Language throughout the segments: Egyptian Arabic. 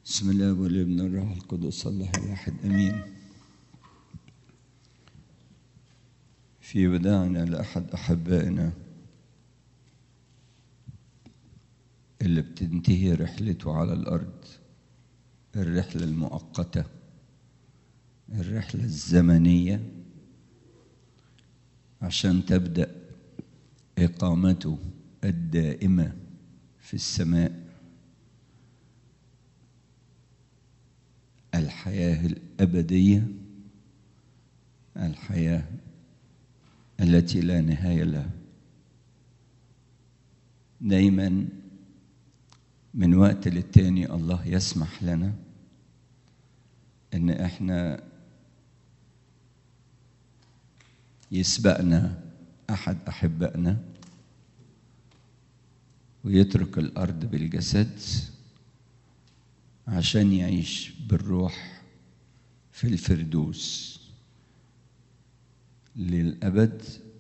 بسم الله والابن الروح القدس الله الواحد امين في وداعنا لاحد احبائنا اللي بتنتهي رحلته على الارض الرحله المؤقته الرحله الزمنيه عشان تبدا اقامته الدائمه في السماء الحياه الابديه الحياه التي لا نهايه لها دايما من وقت للتاني الله يسمح لنا ان احنا يسبقنا احد احبائنا ويترك الارض بالجسد عشان يعيش بالروح في الفردوس للابد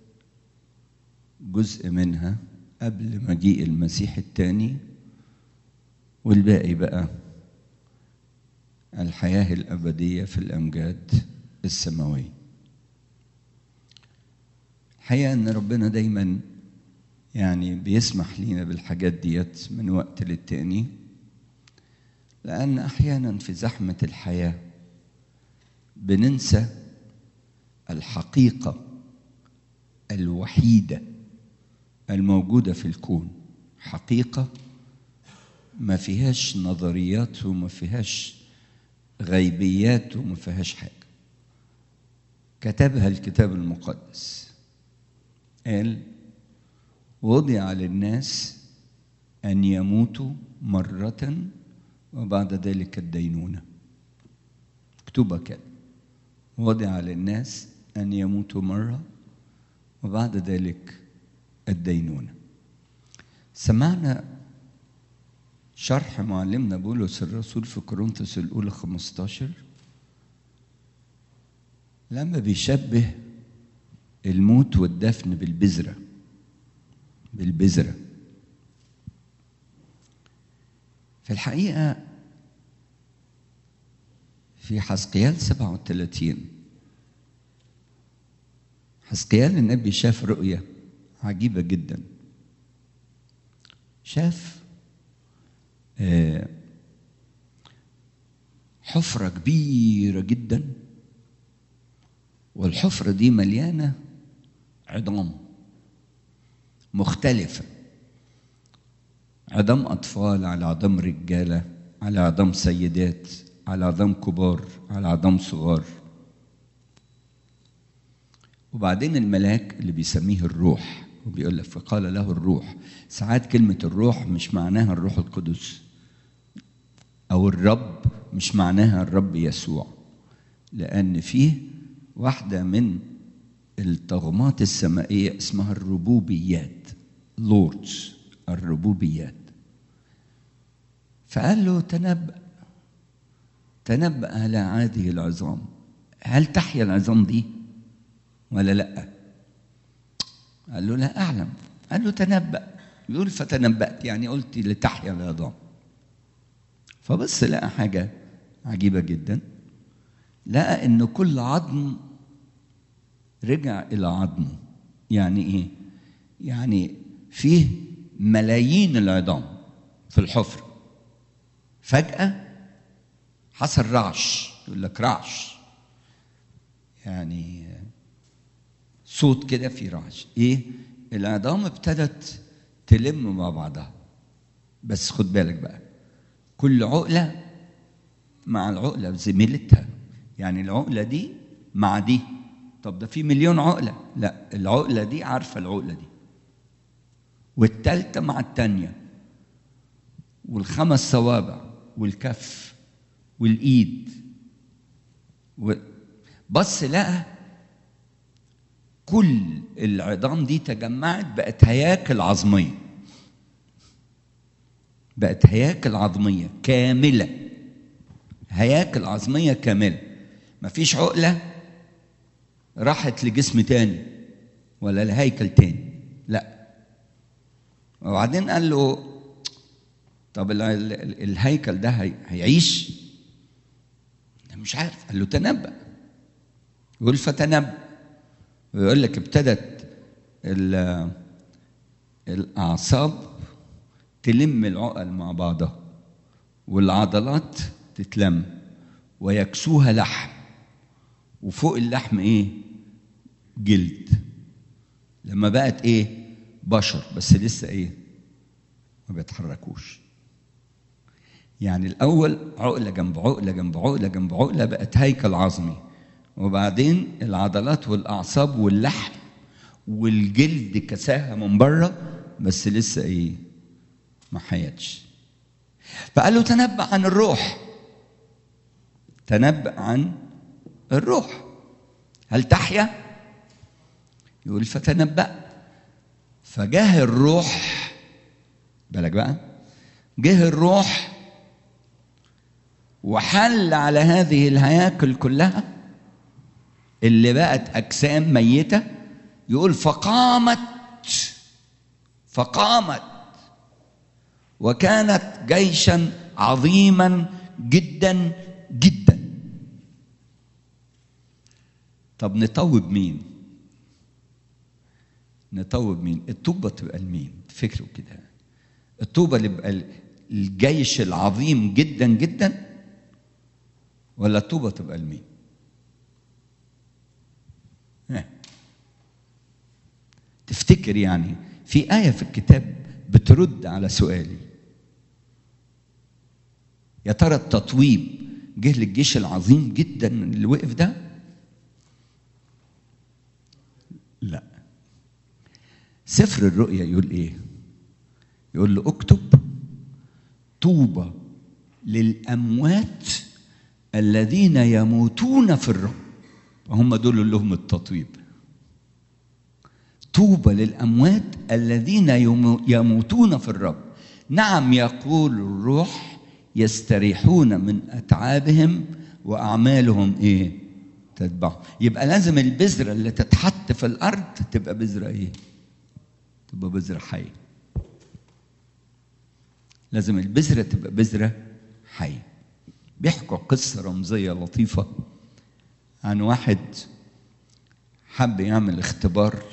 جزء منها قبل مجيء المسيح الثاني والباقي بقى الحياه الابديه في الامجاد السماويه الحقيقه ان ربنا دايما يعني بيسمح لينا بالحاجات ديت من وقت للتاني لأن أحيانا في زحمة الحياة بننسى الحقيقة الوحيدة الموجودة في الكون حقيقة ما فيهاش نظريات وما فيهاش غيبيات وما فيهاش حاجة كتبها الكتاب المقدس قال وضع للناس أن يموتوا مرة وبعد ذلك الدينونة مكتوبة كده وضع للناس أن يموتوا مرة وبعد ذلك الدينونة سمعنا شرح معلمنا بولس الرسول في كورنثوس الأولى 15 لما بيشبه الموت والدفن بالبذرة بالبذرة في الحقيقة في حسقيال 37 حسقيال النبي شاف رؤية عجيبة جدا شاف حفرة كبيرة جدا والحفرة دي مليانة عظام مختلفة عظام أطفال على عظام رجالة على عظام سيدات على عظام كبار على عظام صغار وبعدين الملاك اللي بيسميه الروح وبيقول لك فقال له الروح ساعات كلمة الروح مش معناها الروح القدس أو الرب مش معناها الرب يسوع لأن فيه واحدة من الطغمات السمائية اسمها الربوبيات لوردز الربوبيات فقال له تنبأ تنبأ على هذه العظام هل تحيا العظام دي ولا لا قال له لا أعلم قال له تنبأ يقول فتنبأت يعني قلت لتحيا العظام فبص لقى حاجة عجيبة جدا لقى إن كل عظم رجع إلى عظمه يعني إيه؟ يعني فيه ملايين العظام في الحفرة فجأة حصل رعش يقول لك رعش يعني صوت كده في رعش ايه العظام ابتدت تلم مع بعضها بس خد بالك بقى كل عقلة مع العقلة زميلتها يعني العقلة دي مع دي طب ده في مليون عقلة لا العقلة دي عارفة العقلة دي والتالتة مع التانية والخمس صوابع والكف والإيد بص لقى كل العظام دي تجمعت بقت هياكل عظمية بقت هياكل عظمية كاملة هياكل عظمية كاملة مفيش عقلة راحت لجسم تاني ولا لهيكل تاني لا وبعدين قال له طب ال- ال- الهيكل ده هي- هيعيش أنا مش عارف قال له تنبأ يقول فتنبأ ويقول لك ابتدت ال- الأعصاب تلم العقل مع بعضها والعضلات تتلم ويكسوها لحم وفوق اللحم ايه جلد لما بقت ايه بشر بس لسه ايه ما بيتحركوش يعني الاول عقله جنب عقله جنب عقله جنب عقله بقت هيكل عظمي وبعدين العضلات والاعصاب واللحم والجلد كساها من بره بس لسه ايه ما حياتش فقال له تنبأ عن الروح تنبأ عن الروح هل تحيا يقول فتنبأ فجاه الروح بالك بقى جه الروح وحل على هذه الهياكل كلها اللي بقت اجسام ميته يقول فقامت فقامت وكانت جيشا عظيما جدا جدا طب نطوب مين نطوب مين الطوبه تبقى لمين تفكروا كده الطوبه اللي يبقى الجيش العظيم جدا جدا ولا الطوبه تبقى لمين ها. تفتكر يعني في آية في الكتاب بترد على سؤالي يا ترى التطويب جه للجيش العظيم جدا اللي وقف ده لا سفر الرؤيا يقول ايه يقول له اكتب طوبى للاموات الذين يموتون في الرب وهم دول اللي هم التطويب طوبى للاموات الذين يمو- يموتون في الرب نعم يقول الروح يستريحون من اتعابهم واعمالهم ايه تتبعهم يبقى لازم البذره اللي تتحط في الارض تبقى بذره ايه تبقى بذره حيه لازم البذره تبقى بذره حيه بيحكوا قصه رمزيه لطيفه عن واحد حب يعمل اختبار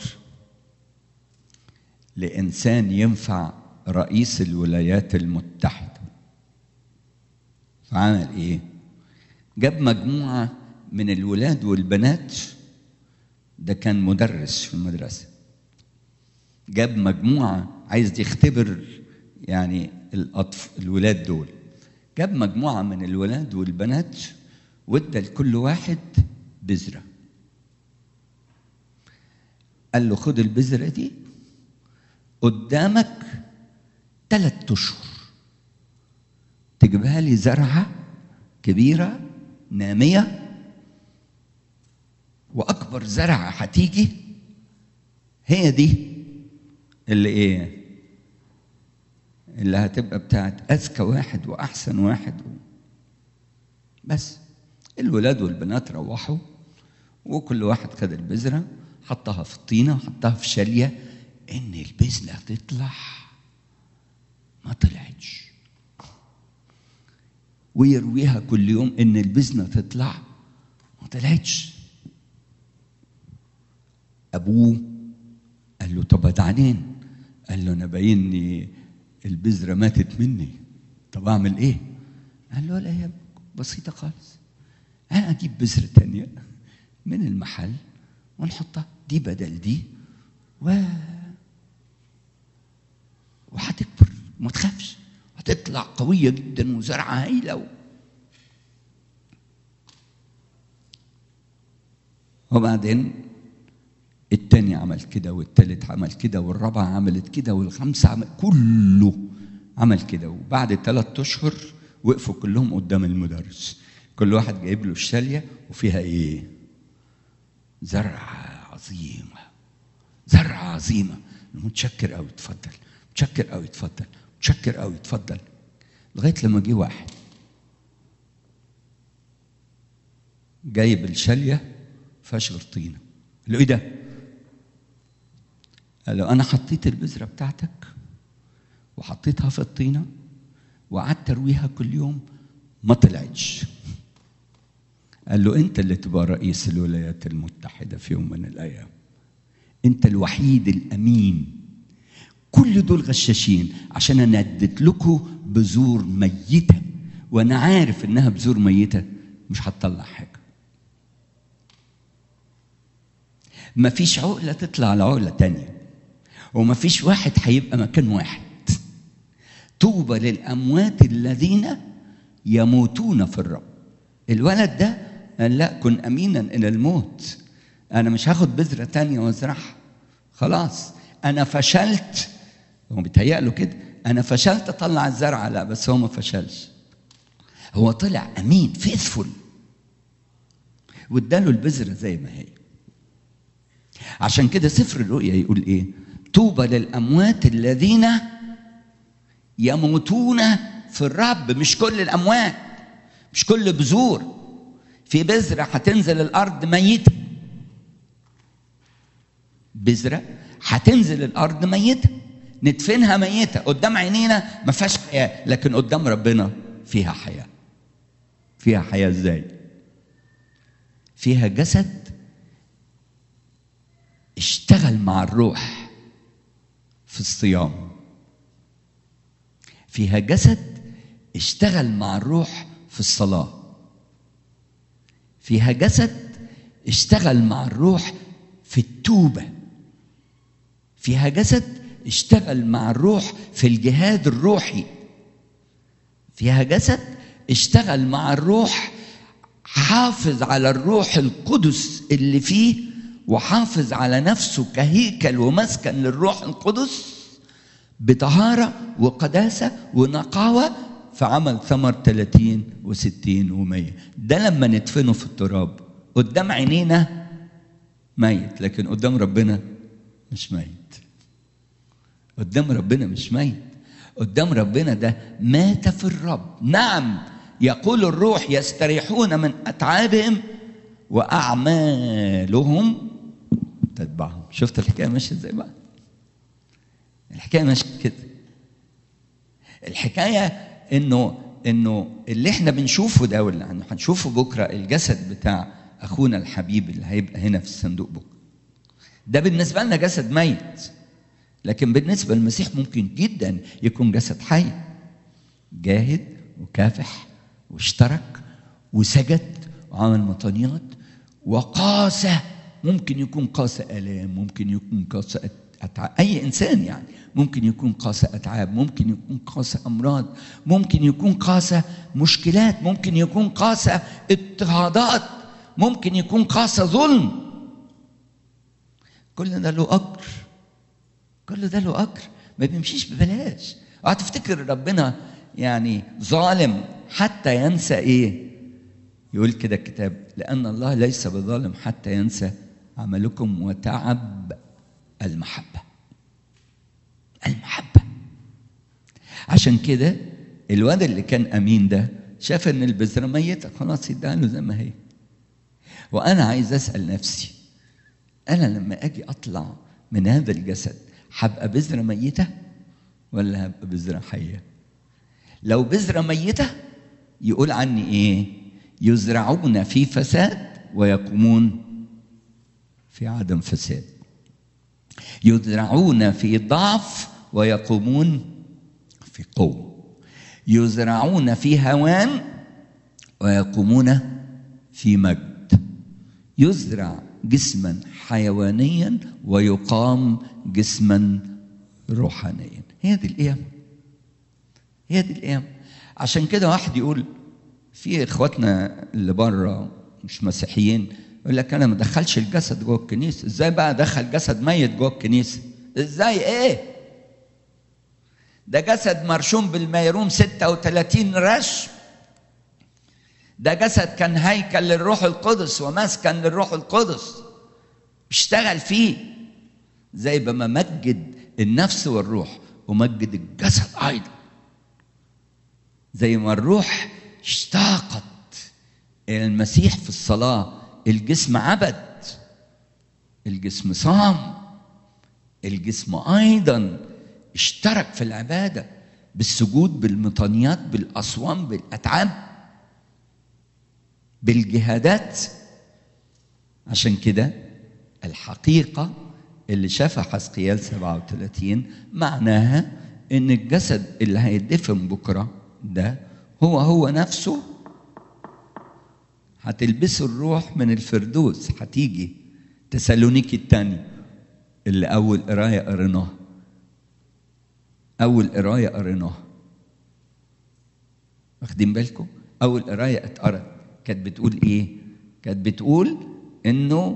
لإنسان ينفع رئيس الولايات المتحدة فعمل إيه؟ جاب مجموعة من الولاد والبنات ده كان مدرس في المدرسة جاب مجموعة عايز يختبر يعني الأطف الولاد دول جاب مجموعة من الولاد والبنات وادى لكل واحد بذرة قال له خد البذرة دي قدامك ثلاث أشهر تجيبها لي زرعة كبيرة نامية وأكبر زرعة هتيجي هي دي اللي إيه اللي هتبقى بتاعت أذكى واحد وأحسن واحد بس الولاد والبنات روحوا وكل واحد خد البذرة حطها في الطينة وحطها في شالية إن البذرة تطلع ما طلعتش ويرويها كل يوم إن البذرة تطلع ما طلعتش أبوه قال له طب بعدين قال له أنا باينني البذرة ماتت مني طب أعمل إيه؟ قال له لا هي بسيطة خالص أنا أجيب بذرة تانية من المحل ونحطها دي بدل دي و وهتكبر وما تخافش هتطلع قوية جدا وزرعة هايلة و... وبعدين التاني عمل كده والتالت عمل كده والرابعة عملت كده والخمسة عمل كله عمل كده وبعد ثلاثة أشهر وقفوا كلهم قدام المدرس كل واحد جايب له الشالية وفيها إيه؟ زرعة عظيمة زرعة عظيمة متشكر قوي اتفضل متشكر قوي اتفضل متشكر قوي اتفضل لغاية لما جه واحد جايب الشالية فيهاش غير طينة قال له ايه ده؟ قال له انا حطيت البذرة بتاعتك وحطيتها في الطينة وقعدت ارويها كل يوم ما طلعتش قال له انت اللي تبقى رئيس الولايات المتحده في يوم من الايام انت الوحيد الامين كل دول غشاشين عشان انا اديت لكم بذور ميته وانا عارف انها بذور ميته مش هتطلع حاجه مفيش عقله تطلع على عقله تانية ومفيش واحد هيبقى مكان واحد طوبى للاموات الذين يموتون في الرب الولد ده قال لا كن امينا الى الموت انا مش هاخد بذره تانية وازرعها خلاص انا فشلت هو بيتهيأ كده انا فشلت اطلع الزرعه لا بس هو ما فشلش هو طلع امين فيثفول واداله البذره زي ما هي عشان كده سفر الرؤيا يقول ايه طوبى للاموات الذين يموتون في الرب مش كل الاموات مش كل بذور في بذره هتنزل الارض ميته بذره هتنزل الارض ميته ندفنها ميته قدام عينينا ما فيهاش حياه لكن قدام ربنا فيها حياه فيها حياه ازاي فيها جسد اشتغل مع الروح في الصيام فيها جسد اشتغل مع الروح في الصلاه فيها جسد اشتغل مع الروح في التوبه فيها جسد اشتغل مع الروح في الجهاد الروحي فيها جسد اشتغل مع الروح حافظ على الروح القدس اللي فيه وحافظ على نفسه كهيكل ومسكن للروح القدس بطهارة وقداسة ونقاوة فعمل ثمر 30 و60 و100 ده لما ندفنه في التراب قدام عينينا ميت لكن قدام ربنا مش ميت قدام ربنا مش ميت قدام ربنا ده مات في الرب نعم يقول الروح يستريحون من اتعابهم واعمالهم تتبعهم شفت الحكايه ماشيه ازاي بقى الحكايه ماشيه كده الحكايه انه انه اللي احنا بنشوفه ده واللي هنشوفه بكره الجسد بتاع اخونا الحبيب اللي هيبقى هنا في الصندوق بكره ده بالنسبه لنا جسد ميت لكن بالنسبه للمسيح ممكن جدا يكون جسد حي جاهد وكافح واشترك وسجد وعمل مطانيات وقاسى ممكن يكون قاسى الام ممكن يكون قاسى أتعاب أي إنسان يعني ممكن يكون قاسى أتعاب ممكن يكون قاسى أمراض ممكن يكون قاسى مشكلات ممكن يكون قاسى اضطهادات ممكن يكون قاسى ظلم كل ده له أجر كل ده له أجر ما بيمشيش ببلاش هتفتكر ربنا يعني ظالم حتى ينسى إيه يقول كده الكتاب لأن الله ليس بظالم حتى ينسى عملكم وتعب المحبة المحبة عشان كده الواد اللي كان أمين ده شاف إن البذرة ميتة خلاص يديها له زي ما هي وأنا عايز أسأل نفسي أنا لما أجي أطلع من هذا الجسد هبقى بذرة ميتة ولا هبقى بذرة حية لو بذرة ميتة يقول عني إيه يزرعون في فساد ويقومون في عدم فساد يزرعون في ضعف ويقومون في قوة يزرعون في هوان ويقومون في مجد يزرع جسما حيوانيا ويقام جسما روحانيا هي دي القيم هي دي القيم عشان كده واحد يقول في اخواتنا اللي بره مش مسيحيين يقول لك انا ما دخلش الجسد جوه الكنيسه ازاي بقى ادخل جسد ميت جوه الكنيسه ازاي ايه ده جسد مرشوم بالميروم 36 رشم ده جسد كان هيكل للروح القدس ومسكن للروح القدس اشتغل فيه زي بما مجد النفس والروح ومجد الجسد ايضا زي ما الروح اشتاقت الى المسيح في الصلاه الجسم عبد الجسم صام الجسم ايضا اشترك في العباده بالسجود بالمطانيات بالاصوام بالاتعاب بالجهادات عشان كده الحقيقه اللي شافها حسقيال 37 معناها ان الجسد اللي هيدفن بكره ده هو هو نفسه هتلبسه الروح من الفردوس هتيجي تسالونيكي الثاني اللي اول قرايه قريناها اول قرايه قريناها واخدين بالكم اول قرايه اتقرت كانت بتقول ايه كانت بتقول انه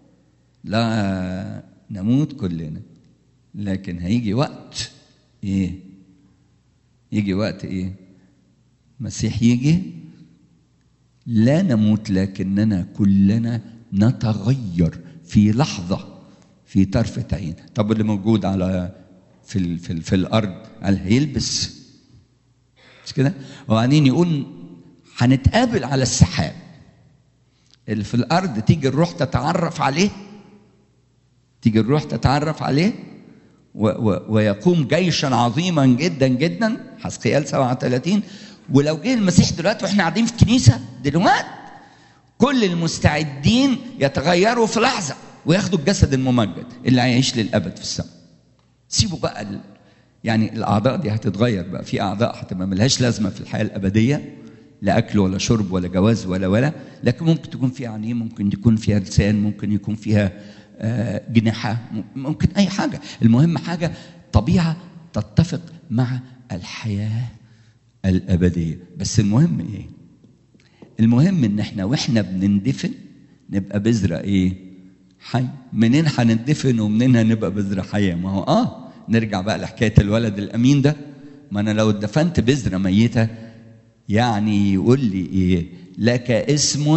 لا نموت كلنا لكن هيجي وقت ايه يجي وقت ايه المسيح يجي لا نموت لكننا كلنا نتغير في لحظة في طرفة عين طب اللي موجود على في ال في, ال في الأرض قال هيلبس مش كده وبعدين يقول هنتقابل على السحاب اللي في الأرض تيجي الروح تتعرف عليه تيجي الروح تتعرف عليه و و ويقوم جيشا عظيما جدا جدا حسقيال 37 ولو جه المسيح دلوقتي واحنا قاعدين في الكنيسه دلوقتي كل المستعدين يتغيروا في لحظه وياخدوا الجسد الممجد اللي هيعيش للابد في السماء. سيبوا بقى ال... يعني الاعضاء دي هتتغير بقى في اعضاء هتبقى ملهاش لازمه في الحياه الابديه لا اكل ولا شرب ولا جواز ولا ولا لكن ممكن تكون فيها عينين ممكن يكون فيها لسان ممكن يكون فيها آه جناحه ممكن اي حاجه المهم حاجه طبيعه تتفق مع الحياه الأبدية بس المهم إيه المهم إن إحنا وإحنا بنندفن نبقى بذرة إيه حي منين هندفن ومنين هنبقى بذرة حية ما هو آه نرجع بقى لحكاية الولد الأمين ده ما أنا لو اتدفنت بذرة ميتة يعني يقول لي إيه لك اسم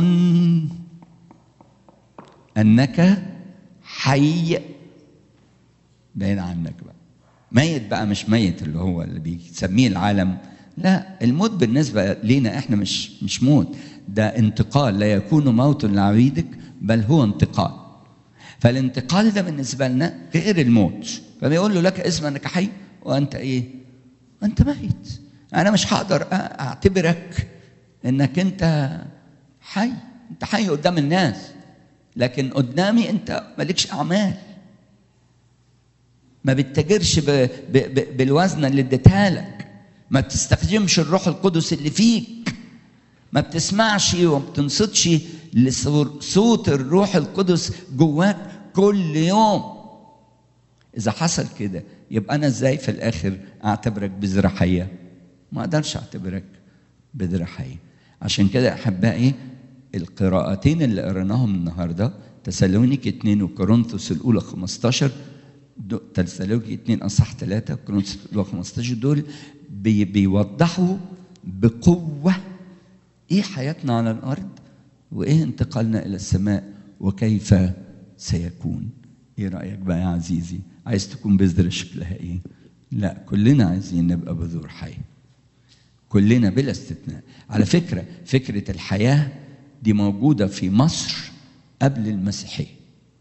أنك حي بعيد عنك بقى ميت بقى مش ميت اللي هو اللي بيسميه العالم لا الموت بالنسبة لينا احنا مش مش موت ده انتقال لا يكون موت لعبيدك بل هو انتقال فالانتقال ده بالنسبة لنا غير الموت فبيقول له لك اسم انك حي وانت ايه؟ انت ميت انا مش هقدر اعتبرك انك انت حي انت حي قدام الناس لكن قدامي انت مالكش اعمال ما بتتاجرش بالوزنه اللي اديتها لك ما بتستخدمش الروح القدس اللي فيك ما بتسمعش وما بتنصتش لصوت الروح القدس جواك كل يوم اذا حصل كده يبقى انا ازاي في الاخر اعتبرك بذره حيه ما اقدرش اعتبرك بذره حيه عشان كده احبائي القراءتين اللي قريناهم النهارده تسالونيك 2 وكورنثوس الاولى 15 تسالونيك 2 اصح 3 وكورنثوس الاولى 15 دول بي بيوضحوا بقوة إيه حياتنا على الأرض وإيه انتقالنا إلى السماء وكيف سيكون إيه رأيك بقى يا عزيزي عايز تكون بذرة شكلها إيه لا كلنا عايزين نبقى بذور حي كلنا بلا استثناء على فكرة فكرة الحياة دي موجودة في مصر قبل المسيحية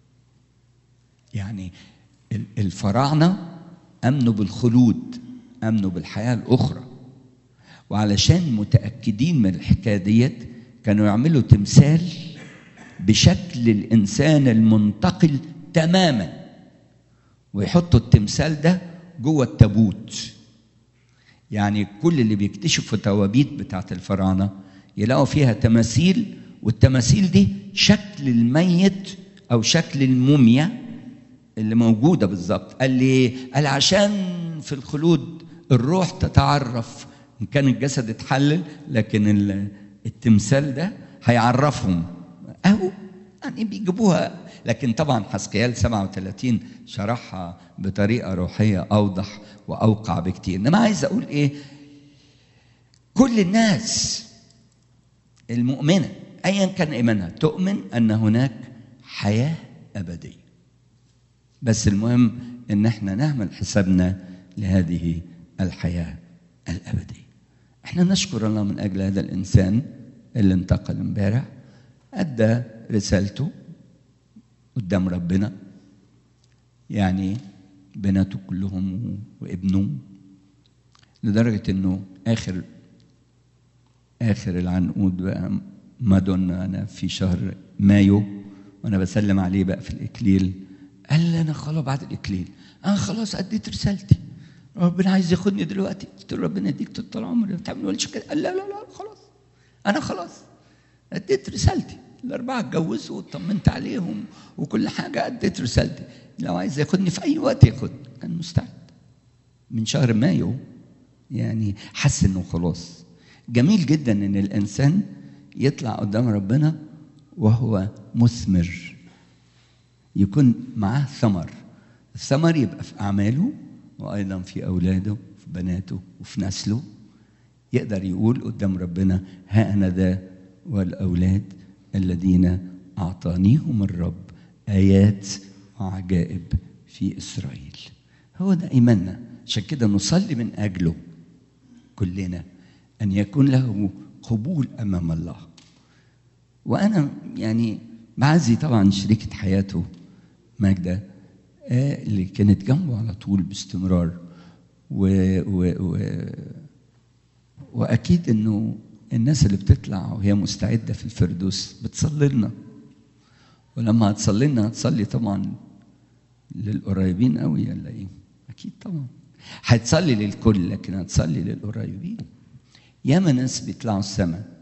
يعني الفراعنة أمنوا بالخلود امنوا بالحياه الاخرى وعلشان متاكدين من الحكايه ديت كانوا يعملوا تمثال بشكل الانسان المنتقل تماما ويحطوا التمثال ده جوه التابوت يعني كل اللي بيكتشفوا توابيت بتاعت الفراعنه يلاقوا فيها تماثيل والتماثيل دي شكل الميت او شكل الموميا اللي موجوده بالظبط قال لي قال عشان في الخلود الروح تتعرف ان كان الجسد اتحلل لكن التمثال ده هيعرفهم اهو يعني بيجيبوها لكن طبعا حسقيال 37 شرحها بطريقه روحيه اوضح واوقع بكتير انما عايز اقول ايه كل الناس المؤمنه ايا كان ايمانها تؤمن ان هناك حياه ابديه بس المهم ان احنا نعمل حسابنا لهذه الحياه الابديه احنا نشكر الله من اجل هذا الانسان اللي انتقل امبارح ادى رسالته قدام ربنا يعني بناته كلهم وابنه لدرجة إنه آخر آخر العنقود بقى مادونا أنا في شهر مايو وأنا بسلم عليه بقى في الإكليل قال لي أنا خلاص بعد الإكليل أنا خلاص أديت رسالتي ربنا عايز ياخدني دلوقتي قلت له ربنا يديك طول العمر ما تعملوش كده قال لا لا لا خلاص أنا خلاص أديت رسالتي الأربعة اتجوزوا وطمنت عليهم وكل حاجة أديت رسالتي لو عايز ياخدني في أي وقت ياخدني كان مستعد من شهر مايو يعني حس إنه خلاص جميل جدا إن الإنسان يطلع قدام ربنا وهو مثمر يكون معاه ثمر الثمر يبقى في أعماله وأيضا في أولاده في بناته وفي نسله يقدر يقول قدام ربنا ها أنا ذا والأولاد الذين أعطانيهم الرب آيات وعجائب في إسرائيل هو ده إيماننا عشان كده نصلي من أجله كلنا أن يكون له قبول أمام الله وأنا يعني بعزي طبعا شريكة حياته ماجدة آه اللي كانت جنبه على طول باستمرار و, و, و واكيد انه الناس اللي بتطلع وهي مستعده في الفردوس بتصلي لنا ولما هتصلي لنا هتصلي طبعا للقريبين قوي ولا ايه؟ اكيد طبعا هتصلي للكل لكن هتصلي للقريبين ياما ناس بيطلعوا السماء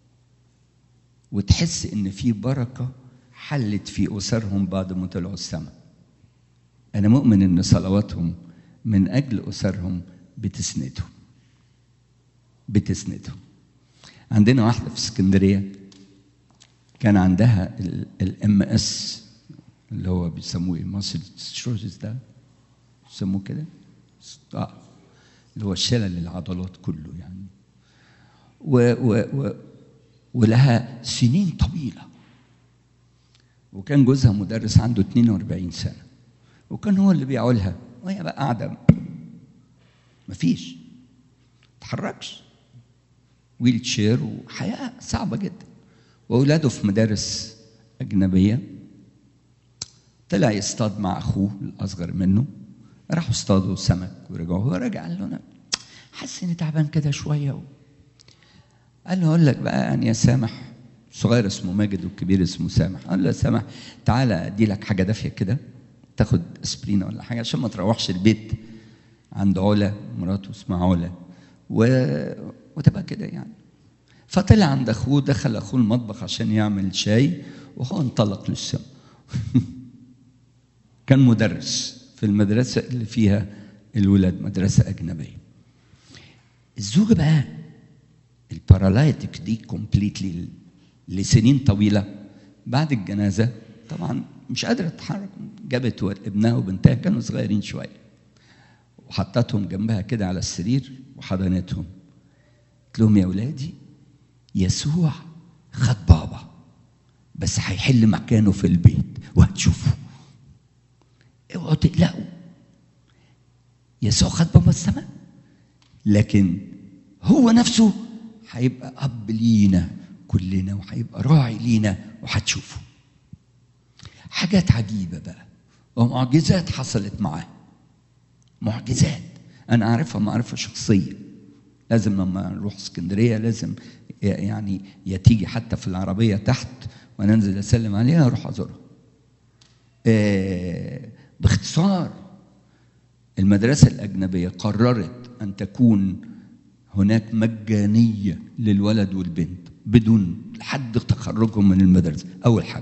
وتحس ان في بركه حلت في اسرهم بعد ما طلعوا السماء انا مؤمن ان صلواتهم من اجل اسرهم بتسندهم بتسندهم عندنا واحده في اسكندريه كان عندها الام اس اللي هو بيسموه ايه ماسل ستروزس ده بيسموه كده اه اللي هو شلل العضلات كله يعني و و و ولها سنين طويله وكان جوزها مدرس عنده 42 سنه وكان هو اللي بيعولها وهي بقى قاعده مفيش تحركش ويل تشير وحياه صعبه جدا واولاده في مدارس اجنبيه طلع يصطاد مع اخوه الاصغر منه راحوا اصطادوا سمك ورجعوا هو رجع قال له انا حاسس اني تعبان كده شويه و... قال له اقول لك بقى يعني يا سامح صغير اسمه ماجد والكبير اسمه سامح قال له يا سامح تعالى ادي لك حاجه دافيه كده تاخد اسبرين ولا حاجه عشان ما تروحش البيت عند علا مراته اسمها علا و... وتبقى كده يعني فطلع عند اخوه دخل اخوه المطبخ عشان يعمل شاي وهو انطلق للسما كان مدرس في المدرسه اللي فيها الولاد مدرسه اجنبيه الزوجه بقى البارالايتك دي كومبليتلي لسنين طويله بعد الجنازه طبعا مش قادره تتحرك جابت ابنها وبنتها كانوا صغيرين شويه وحطتهم جنبها كده على السرير وحضنتهم قلت لهم يا ولادي يسوع خد بابا بس هيحل مكانه في البيت وهتشوفوا اوعوا تقلقوا يسوع خد بابا السماء لكن هو نفسه هيبقى اب لينا كلنا وهيبقى راعي لينا وهتشوفوا حاجات عجيبه بقى ومعجزات حصلت معاه معجزات انا اعرفها معرفه شخصيه لازم لما نروح اسكندريه لازم يعني يا تيجي حتى في العربيه تحت وانا انزل اسلم عليها اروح ازورها آه باختصار المدرسه الاجنبيه قررت ان تكون هناك مجانيه للولد والبنت بدون لحد تخرجهم من المدرسه اول حاجه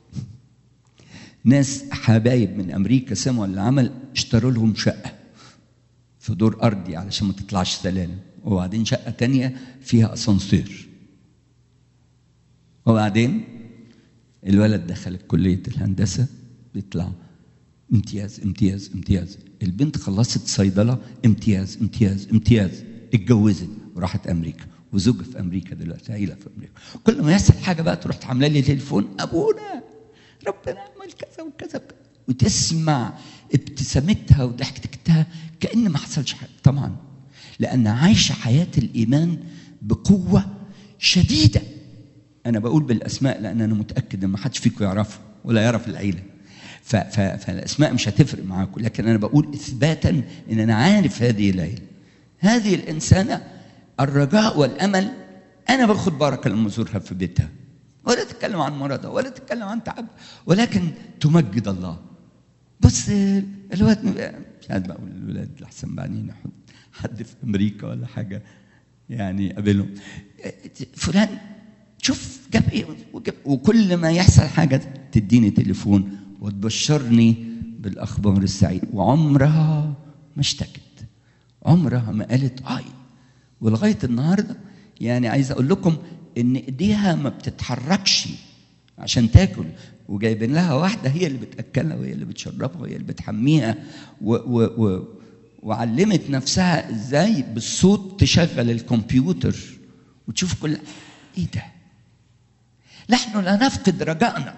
ناس حبايب من امريكا سمعوا اللي عمل اشتروا لهم شقه في دور ارضي علشان ما تطلعش سلالم وبعدين شقه تانية فيها اسانسير وبعدين الولد دخل كليه الهندسه بيطلع امتياز امتياز امتياز البنت خلصت صيدله امتياز امتياز امتياز اتجوزت وراحت امريكا وزوجها في امريكا دلوقتي عيله في امريكا كل ما يحصل حاجه بقى تروح عامله لي تليفون ابونا ربنا عمل كذا وكذا وتسمع ابتسامتها وضحكتها كأن ما حصلش حاجة طبعا لأن عايشة حياة الإيمان بقوة شديدة أنا بقول بالأسماء لأن أنا متأكد إن ما حدش فيكم يعرفها ولا يعرف العيلة ف ف فالأسماء مش هتفرق معاكم لكن أنا بقول إثباتا إن أنا عارف هذه العيلة هذه الإنسانة الرجاء والأمل أنا باخد بركة لما أزورها في بيتها ولا تتكلم عن مرضها ولا تتكلم عن تعب ولكن تمجد الله بص الواد مش عارف بقول الولاد لحسن بعدين يحط حد في امريكا ولا حاجه يعني قابلهم فلان شوف جاب ايه وجاب وكل ما يحصل حاجه تديني تليفون وتبشرني بالاخبار السعيده وعمرها ما اشتكت عمرها ما قالت اي ولغايه النهارده يعني عايز اقول لكم ان ايديها ما بتتحركش عشان تاكل وجايبين لها واحده هي اللي بتاكلها وهي اللي بتشربها وهي اللي بتحميها و و و وعلمت نفسها ازاي بالصوت تشغل الكمبيوتر وتشوف كل ايه ده نحن لا نفقد رجائنا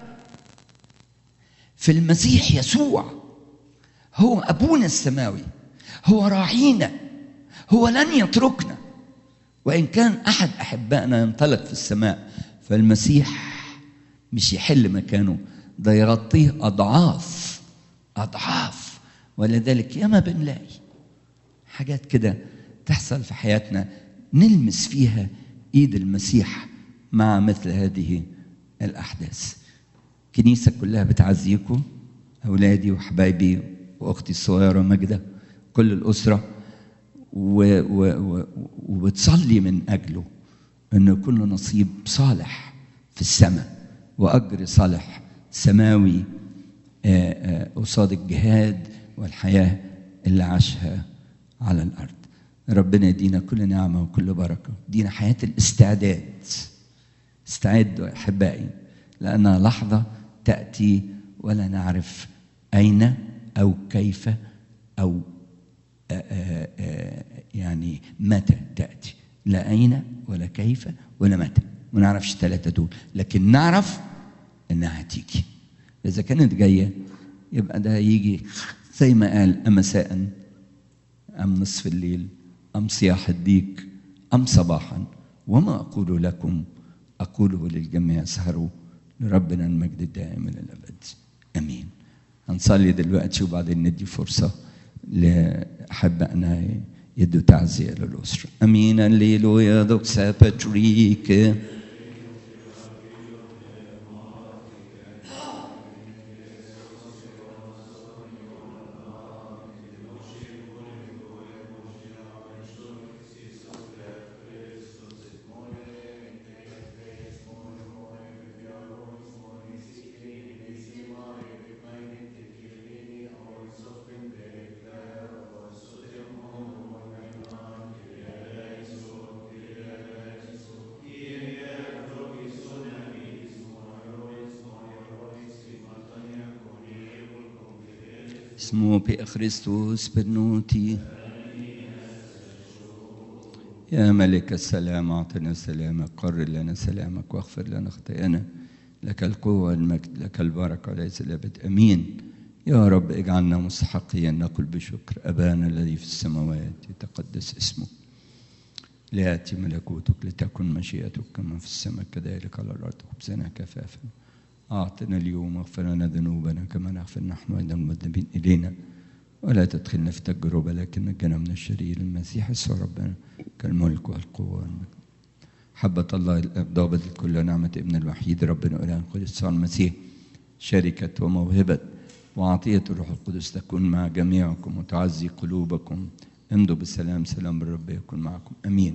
في المسيح يسوع هو ابونا السماوي هو راعينا هو لن يتركنا وان كان احد احبائنا ينطلق في السماء فالمسيح مش يحل مكانه ده يغطيه اضعاف اضعاف ولذلك ياما بنلاقي حاجات كده تحصل في حياتنا نلمس فيها ايد المسيح مع مثل هذه الاحداث الكنيسه كلها بتعزيكم اولادي وحبايبي واختي الصغيره ماجده كل الاسره و و و وبتصلي من اجله انه يكون له نصيب صالح في السماء واجر صالح سماوي قصاد الجهاد والحياه اللي عاشها على الارض ربنا يدينا كل نعمه وكل بركه يدينا حياه الاستعداد استعدوا احبائي لانها لحظه تاتي ولا نعرف اين او كيف او آآ آآ يعني متى تاتي لا اين ولا كيف ولا متى ما نعرفش الثلاثه دول لكن نعرف انها هتيجي اذا كانت جايه يبقى ده يجي زي ما قال امساء ام نصف الليل ام صياح الديك ام صباحا وما اقول لكم اقوله للجميع سهروا لربنا المجد الدائم الى الابد امين هنصلي دلوقتي وبعدين ندي فرصه لاحبائنا يدوا تعزيه للاسره امين الليلويا دوكسا باتريك اسمه بي خريستوس بنوتي يا ملك السلام اعطنا سلامك قرر لنا سلامك واغفر لنا خطايانا لك القوة والمجد لك البركة وليس الأبد أمين يا رب اجعلنا مستحقين نقول بشكر أبانا الذي في السماوات يتقدس اسمك ليأتي ملكوتك لتكن مشيئتك كما في السماء كذلك على الأرض خبزنا كفافا أعطنا اليوم واغفر لنا ذنوبنا كما نغفر نحن أيضا المذنبين إلينا ولا تدخلنا في تجربة لكن نجنا من الشرير المسيح يسوع ربنا كالملك والقوة والمجد حبة الله الأب ضابط كل نعمة ابن الوحيد ربنا إله القدس المسيح شركة وموهبة وعطية الروح القدس تكون مع جميعكم وتعزي قلوبكم امضوا بالسلام سلام الرب يكون معكم امين